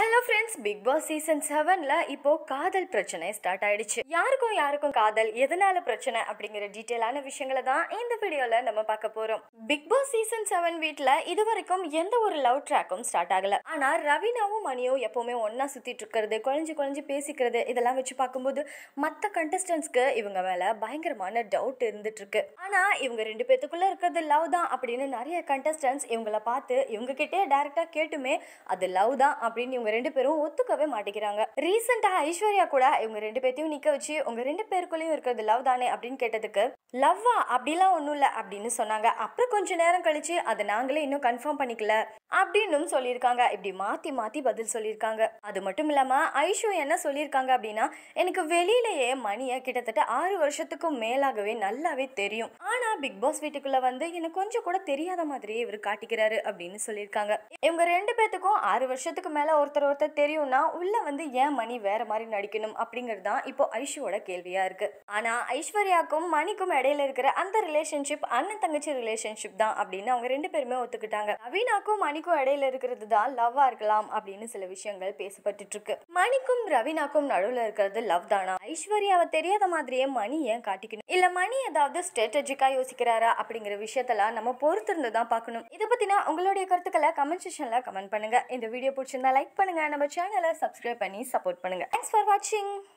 hello friends big boss season செவன்ல இப்போ காதல் பிரச்சனை ஸ்டார்ட் ஆயிடுச்சு யாருக்கும் யாருக்கும் காதல் எதனால பிரச்சனை அப்படிங்கிற டீட்டெயிலான விஷயங்களை தான் இந்த வீடியோல நம்ம பார்க்க போறோம் பிக் பாஸ் சீசன் செவன் வீட்ல இது வரைக்கும் எந்த ஒரு லவ் ட்ராக்கும் ஸ்டார்ட் ஆகல ஆனா ரவீனாவும் மணியும் எப்பவுமே ஒண்ணா சுத்திட்டு இருக்கிறது குழஞ்சு குழஞ்சு பேசிக்கிறது இதெல்லாம் வச்சு பார்க்கும்போது மற்ற கண்டஸ்டன்ஸ்க்கு இவங்க மேல பயங்கரமான டவுட் இருந்துட்டு இருக்கு ஆனா இவங்க ரெண்டு பேத்துக்குள்ள இருக்கிறது லவ் தான் அப்படின்னு நிறைய கண்டஸ்டன்ஸ் இவங்கள பார்த்து இவங்க கிட்டே டைரக்டா கேட்டுமே அது லவ் தான் அப்படின்னு இவங்க ரெண்டு பேரும் ஒத்துக்கவே மாட்டேங்கிறாங்க ரீசெண்டா ஐஸ்வர்யா கூட இவங்க ரெண்டு பேர்த்தையும் நிக்க வச்சு உங்க ரெண்டு பேருக்குள்ளயும் இருக்கிறது லவ் தானே அப்படின்னு கேட்டதுக்கு லவ்வா அப்படிலாம் ஒண்ணும் இல்ல அப்படின்னு சொன்னாங்க அப்புறம் கொஞ்ச நேரம் கழிச்சு அதை நாங்களே இன்னும் கன்ஃபார்ம் பண்ணிக்கல அப்படின்னும் சொல்லியிருக்காங்க இப்படி மாத்தி மாத்தி பதில் சொல்லியிருக்காங்க அது மட்டும் இல்லாம ஐஷு என்ன சொல்லியிருக்காங்க அப்படின்னா எனக்கு வெளியிலேயே மணியை கிட்டத்தட்ட ஆறு வருஷத்துக்கும் மேலாகவே நல்லாவே தெரியும் ஆனா பிக் பாஸ் வீட்டுக்குள்ள வந்து எனக்கு கொஞ்சம் கூட தெரியாத மாதிரியே இவர் காட்டிக்கிறாரு அப்படின்னு சொல்லியிருக்காங்க இவங்க ரெண்டு பேத்துக்கும் ஆறு வருஷத்துக்கு மேல ஒருத்தர் ஒருத்தர் தெரியும்னா உள்ள வந்து ஏன் மணி வேற மாதிரி நடிக்கணும் அப்படிங்கிறது தான் இப்போ ஐஷுவோட கேள்வியா இருக்கு ஆனா ஐஸ்வர்யாக்கும் மணிக்கும் இடையில இருக்கிற அந்த ரிலேஷன்ஷிப் அண்ணன் தங்கச்சி ரிலேஷன்ஷிப் தான் அப்படின்னு அவங்க ரெண்டு பேருமே ஒத்துக்கிட்டாங்க ரவீனாக்கும் மணிக்கும் இடையில இருக்கிறது தான் லவ்வா இருக்கலாம் அப்படின்னு சில விஷயங்கள் பேசப்பட்டுட்டு இருக்கு மணிக்கும் ரவீனாக்கும் நடுவுல இருக்கிறது லவ் தானா ஐஸ்வர்யாவை தெரியாத மாதிரியே மணி ஏன் காட்டிக்கணும் இல்ல மணி ஏதாவது ஸ்ட்ராட்டஜிக்கா யோசிக்கிறாரா அப்படிங்கிற விஷயத்தெல்லாம் நம்ம பொறுத்திருந்து தான் பார்க்கணும் இதை பத்தினா உங்களுடைய கருத்துக்களை கமெண்ட் செக்ஷன்ல கமெண்ட் பண்ணுங்க இந்த வீடியோ பிடிச்சிருந்தா லைக் பண்ணுங்க நம்ம சேனலை சப்ஸ்கிரைப் பண்ணி சப்போர்ட் பண்ணுங்க தேங்க்ஸ் ஃபார் வாட்சிங்